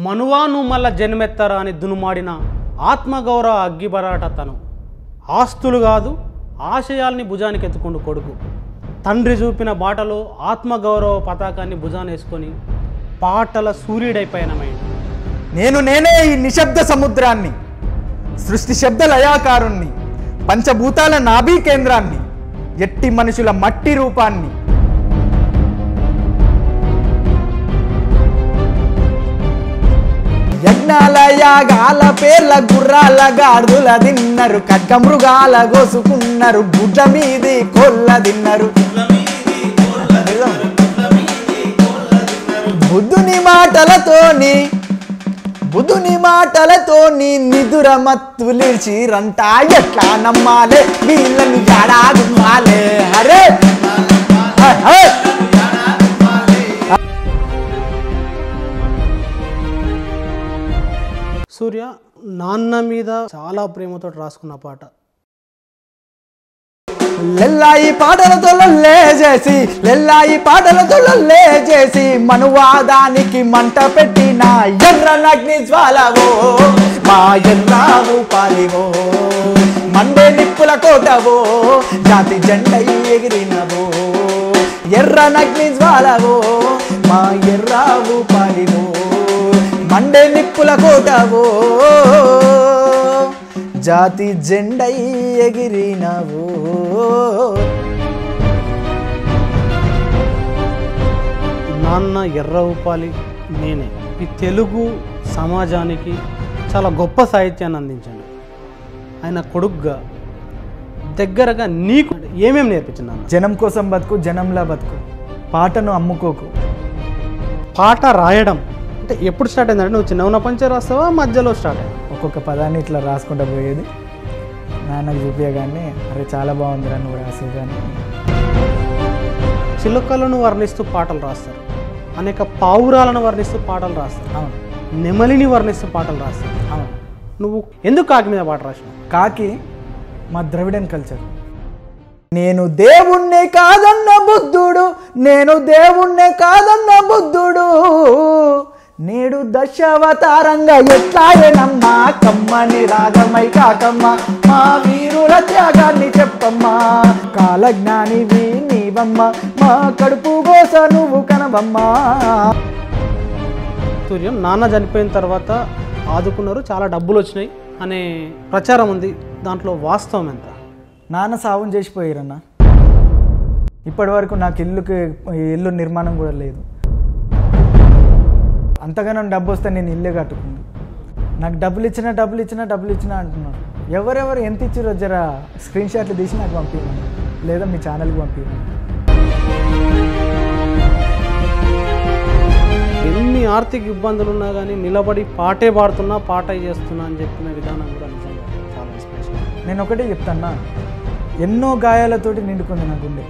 మనువా నువ్వు మళ్ళా జన్మెత్తరా అని దునుమాడిన ఆత్మగౌరవ అగ్గిబరాట తను ఆస్తులు కాదు ఆశయాల్ని భుజానికి ఎత్తుకుండు కొడుకు తండ్రి చూపిన బాటలో ఆత్మగౌరవ పతాకాన్ని భుజాన్ని వేసుకొని పాటల సూర్యుడైపోయినమైంది నేను నేనే ఈ నిశ్శబ్ద సముద్రాన్ని సృష్టి శబ్ద లయాకారుణ్ణి పంచభూతాల నాభీ కేంద్రాన్ని ఎట్టి మనుషుల మట్టి రూపాన్ని యజ్ఞాల యాగాల పేర్ల గుర్రాల గాడుల తిన్నరు కట్క మృగాల గోసుకున్నారు గుడ్ల మీది కొల్ల తిన్నారు బుద్ధుని మాటలతోని బుద్ధుని మాటలతోని నిదుర మత్తులిచిరంట ఎట్లా నమ్మాలే వీళ్ళని ఎడాగుమ్మాలే అరే హే, హే. సూర్య నాన్న మీద చాలా ప్రేమతో రాసుకున్న పాట లెల్లాయి పాటలతో లొల్లే చేసి లెల్లాయి పాటలతో లొల్లే చేసి మనువాదానికి మంట పెట్టిన ఎర్ర నగ్ని జ్వాలవో మా ఎర్రావు పాలివో మండే నిప్పుల కోటవో జాతి జెండై ఎగిరినవో ఎర్ర నగ్ని జ్వాలవో మా ఎర్రావు పాలివో మండే నిప్పుల కోటవో జాతి జెండై ఎగిరినవో నాన్న ఎర్ర ఉపాలి నేనే ఈ తెలుగు సమాజానికి చాలా గొప్ప సాహిత్యాన్ని అందించండి ఆయన కొడుగ్గా దగ్గరగా నీకు ఏమేమి నేర్పించింది నాన్న జనం కోసం బతుకు జనంలా బతుకు పాటను అమ్ముకోకు పాట రాయడం అంటే ఎప్పుడు స్టార్ట్ అయిందంటే నువ్వు చిన్న ఉన్న పంచే రాస్తావా మధ్యలో స్టార్ట్ అయ్యింది ఒక్కొక్క పదాన్ని ఇట్లా రాసుకుంటూ పోయేది నాన్నకు చూపించగానే అరే చాలా బాగుందిరా నువ్వు రాసేదాన్ని చిలుకలను వర్ణిస్తూ పాటలు రాస్తారు అనేక పావురాలను వర్ణిస్తూ పాటలు రాస్తారు అవును నెమలిని వర్ణిస్తూ పాటలు రాస్తారు అవును నువ్వు ఎందుకు కాకి మీద పాట రాసినావు కాకి మా ద్రవిడన్ కల్చర్ నేను దేవుణ్ణి కాదన్న బుద్ధుడు నేను దేవుణ్ణి కాదన్న బుద్ధుడు నేడు దశావతారంగా ఎట్లాయనమ్మా కమ్మని రాగమై కాకమ్మ మా వీరుల త్యాగాన్ని చెప్పమ్మా కాలజ్ఞానివి నీవమ్మ మా కడుపు గోస నువ్వు కనవమ్మా సూర్యం నాన్న చనిపోయిన తర్వాత ఆదుకున్నారు చాలా డబ్బులు వచ్చినాయి అనే ప్రచారం ఉంది దాంట్లో వాస్తవం ఎంత నాన్న సావం చేసిపోయారన్న ఇప్పటి వరకు నాకు ఇల్లుకి ఇల్లు నిర్మాణం కూడా లేదు అంతగానో డబ్బు వస్తే నేను ఇల్లే కట్టుకుంది నాకు డబ్బులు ఇచ్చినా డబ్బులు ఇచ్చినా డబ్బులు ఇచ్చినా అంటున్నారు ఎవరెవరు ఎంత ఇచ్చిరో జర స్క్రీన్ షాట్లు తీసి నాకు పంపించండి లేదా మీ ఛానల్కి పంపించండి ఎన్ని ఆర్థిక ఇబ్బందులు ఉన్నా కానీ నిలబడి పాటే పాడుతున్నా పాట చేస్తున్నా అని చెప్పిన విధానం కూడా నిజంగా చాలా ఇన్స్పిరేషన్ నేను ఒకటే చెప్తాన్నా ఎన్నో గాయాలతోటి నిండుకుంది నా గుండె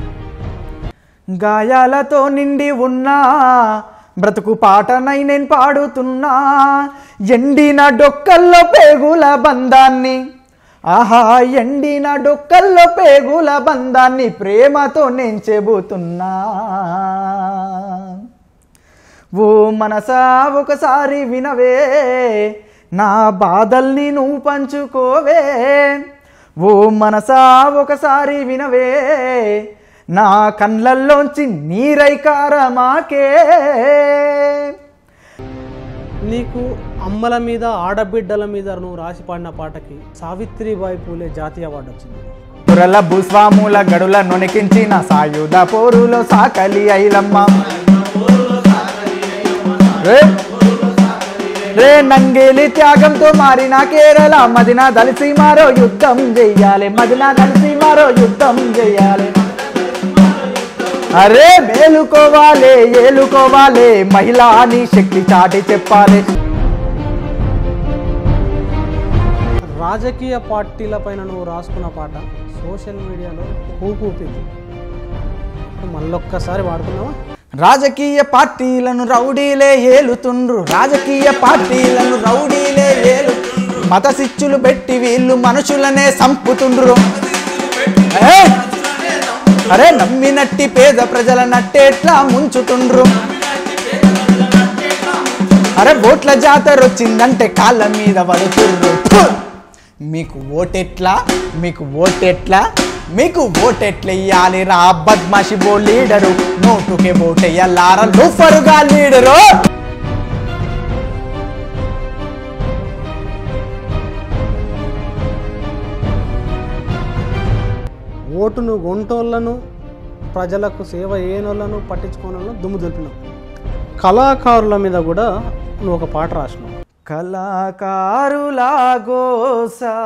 గాయాలతో నిండి ఉన్నా బ్రతుకు పాటనై నేను పాడుతున్నా ఎండిన డొక్కల్లో పేగుల బంధాన్ని ఆహా ఎండిన డొక్కల్లో పేగుల బంధాన్ని ప్రేమతో నేను చెబుతున్నా ఓ మనసా ఒకసారి వినవే నా బాధల్ని నువ్వు పంచుకోవే ఓ మనసా ఒకసారి వినవే నా కళ్ళల్లోంచి నీరై కారమాకే నీకు అమ్మల మీద ఆడబిడ్డల మీద నువ్వు రాసి పాడిన పాటకి సావిత్రిబాయి పూలే జాతీయ అవార్డు వచ్చింది పురల భూస్వాముల గడుల నొనికించిన సాయుధ పోరులో సాకలి ఐలమ్మ రే రే నంగేలి త్యాగంతో మారిన కేరళ మదిన దలిసి మారో యుద్ధం చెయ్యాలి మదిన దలిసి మారో యుద్ధం చెయ్యాలి అరే మేలుకోవాలి ఏలుకోవాలి మహిళా అని శక్తి చాటి చెప్పాలి రాజకీయ పార్టీల పైన నువ్వు రాసుకున్న పాట సోషల్ మీడియాలో ఊపూపింది మళ్ళొక్కసారి వాడుకున్నావా రాజకీయ పార్టీలను రౌడీలే ఏలుతుండ్రు రాజకీయ పార్టీలను రౌడీలే ఏలు మత శిచ్చులు పెట్టి వీళ్ళు మనుషులనే సంపుతుండ్రు ఏ! అరే నమ్మినట్టి పేద ప్రజల నట్టేట్లా ముంచుతుండ్రు అరే ఓట్ల జాతర వచ్చిందంటే కాళ్ళ మీద పడుతుర్రు ఫు! మీకు ఓటెట్లా మీకు ఓటెట్లా మీకు ఓటెట్లెయ్యాలి రా బద్మాషి బో లీడరు నోటుకే ఓటెయ్యాలారా లూఫరుగా లీడరు ఓటును గొంటోళ్లను ప్రజలకు సేవ ఏనోళ్లను పట్టించుకోనోళ్ళను దుమ్ము దులిపినావు కళాకారుల మీద కూడా నువ్వు ఒక పాట రాసినావు కళాకారులా గోసా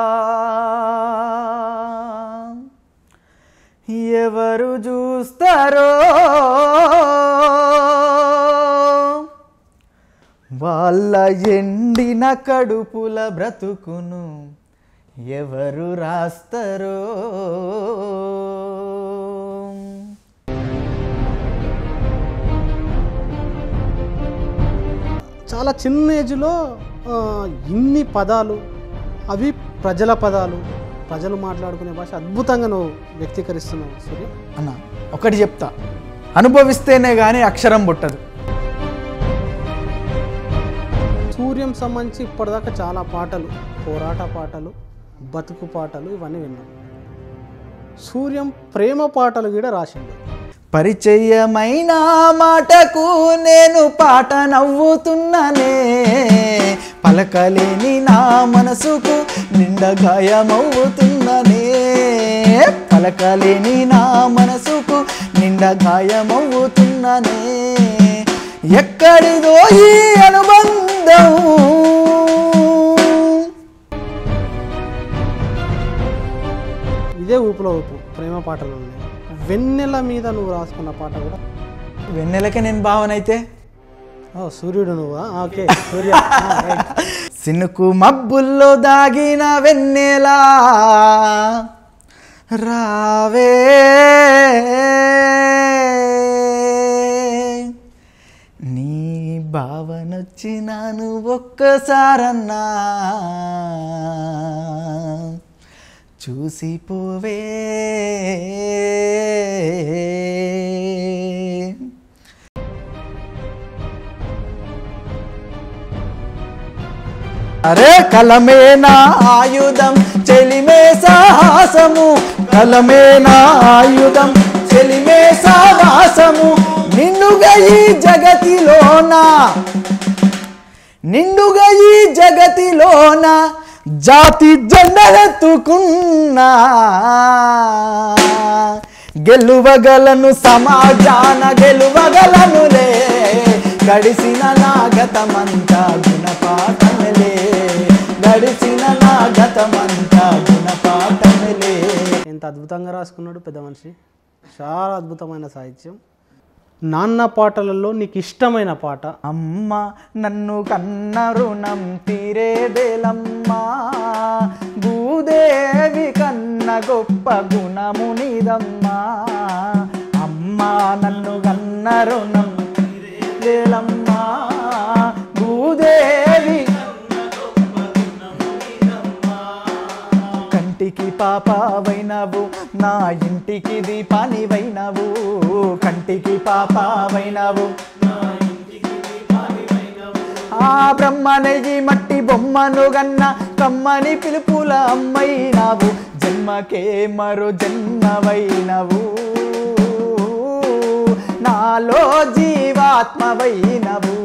ఎవరు చూస్తారో వాళ్ళ ఎండిన కడుపుల బ్రతుకును ఎవరు రాస్తారో చాలా చిన్న ఏజ్లో ఆ, ఇన్ని పదాలు అవి ప్రజల పదాలు ప్రజలు మాట్లాడుకునే భాష అద్భుతంగా నువ్వు వ్యక్తీకరిస్తున్నావు సూర్య అన్న ఒకటి చెప్తా అనుభవిస్తేనే కానీ అక్షరం పుట్టదు సూర్యం సంబంధించి ఇప్పటిదాకా చాలా పాటలు పోరాట పాటలు బతుకు పాటలు ఇవన్నీ విన్నాం సూర్యం ప్రేమ పాటలు కూడా రాసిండు పరిచయమైన మాటకు నేను పాట నవ్వుతున్నానే పలకలేని నా మనసుకు నిండా గాయమవుతున్నానే పలకలేని నా మనసుకు నిండా గాయమవుతున్నానే ఎక్కడిదో ఈ అనుబంధం ఇదే ఊపులో ఊపు ప్రేమ పాటలు ఉన్నాయి వెన్నెల మీద నువ్వు రాసుకున్న పాట కూడా వెన్నెలకే నేను భావనైతే ఓ సూర్యుడు నువ్వా ఓకే సూర్య ఆ, రైట్. సినుకు మబ్బుల్లో దాగిన వెన్నెలా రావే నీ భావనొచ్చినాను ఒక్కసారన్నా చూసిపోవే అరే కలమేనా ఆయుధం చెలిమే సాహసము కలమేనా ఆయుధం చెలిమే సాహసము నిన్నుగా ఈ జగతిలోనా నిండుగా ఈ జగతిలోన జాతి జెండలెత్తుకున్నా గెలువగలను సమాజాన గెలువగలనులే గడిసిన నా గతమంతా గుణపాఠములే గడిచిన నా గతమంతా గుణపాఠములే ఎంత అద్భుతంగా రాసుకున్నాడు పెద్ద మనిషి చాలా అద్భుతమైన సాహిత్యం నాన్న పాటలలో నీకు ఇష్టమైన పాట అమ్మ నన్ను కన్న రుణం తీరేదేలమ్మా భూదేవి కన్న గొప్ప గుణమునిదమ్మా అమ్మ నన్ను కన్న రుణం తీరేదేలమ్మా భూదేవి కంటికి పాపవైనవు నా ఇంటికి దీపానివైనవు కంటికి పాపవైనవు ఆ బ్రహ్మనెయ్యి మట్టి బొమ్మను గన్న కమ్మని పిలుపుల అమ్మైనావు జన్మకే మరో జన్మవైనవు నాలో జీవాత్మవైనవు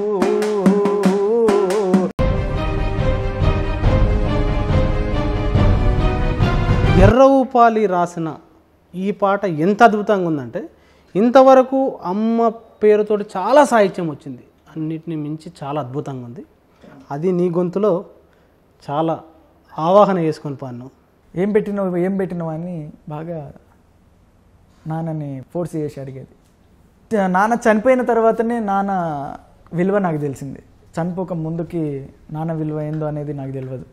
ఎర్ర ఊపాలి రాసిన ఈ పాట ఎంత అద్భుతంగా ఉందంటే ఇంతవరకు అమ్మ పేరుతోటి చాలా సాహిత్యం వచ్చింది అన్నిటిని మించి చాలా అద్భుతంగా ఉంది అది నీ గొంతులో చాలా ఆవాహన చేసుకొని పాను ఏం పెట్టినావు ఏం పెట్టినావు అని బాగా నాన్నని ఫోర్స్ చేసి అడిగేది నాన్న చనిపోయిన తర్వాతనే నాన్న విలువ నాకు తెలిసింది చనిపోక ముందుకి నాన్న విలువ ఏందో అనేది నాకు తెలియదు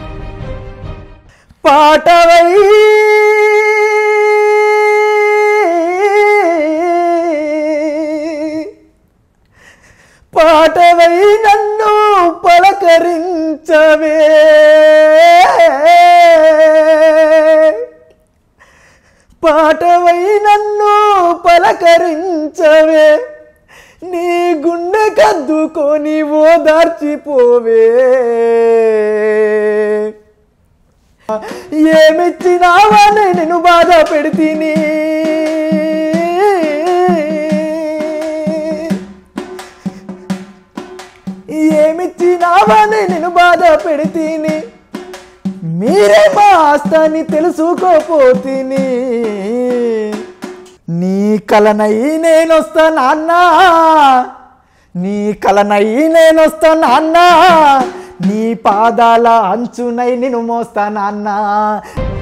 పాటవై పాటవై నన్ను పలకరించవే పాటవై నన్ను పలకరించవే నీ గుండె హద్దుకొని ఓదార్చిపోవే ఏమిచ్చినావని నేను బాధ పెడితిని ఏమిచ్చినావని నేను బాధ పెడితిని మీరే మా ఆస్తాన్ని తెలుసుకోపోతిని నీ కలనై నేనొస్తా నాన్న నీ కలనై నేనొస్తా నాన్న నీ పాదాల అంచునై నేను మోస్తా నాన్న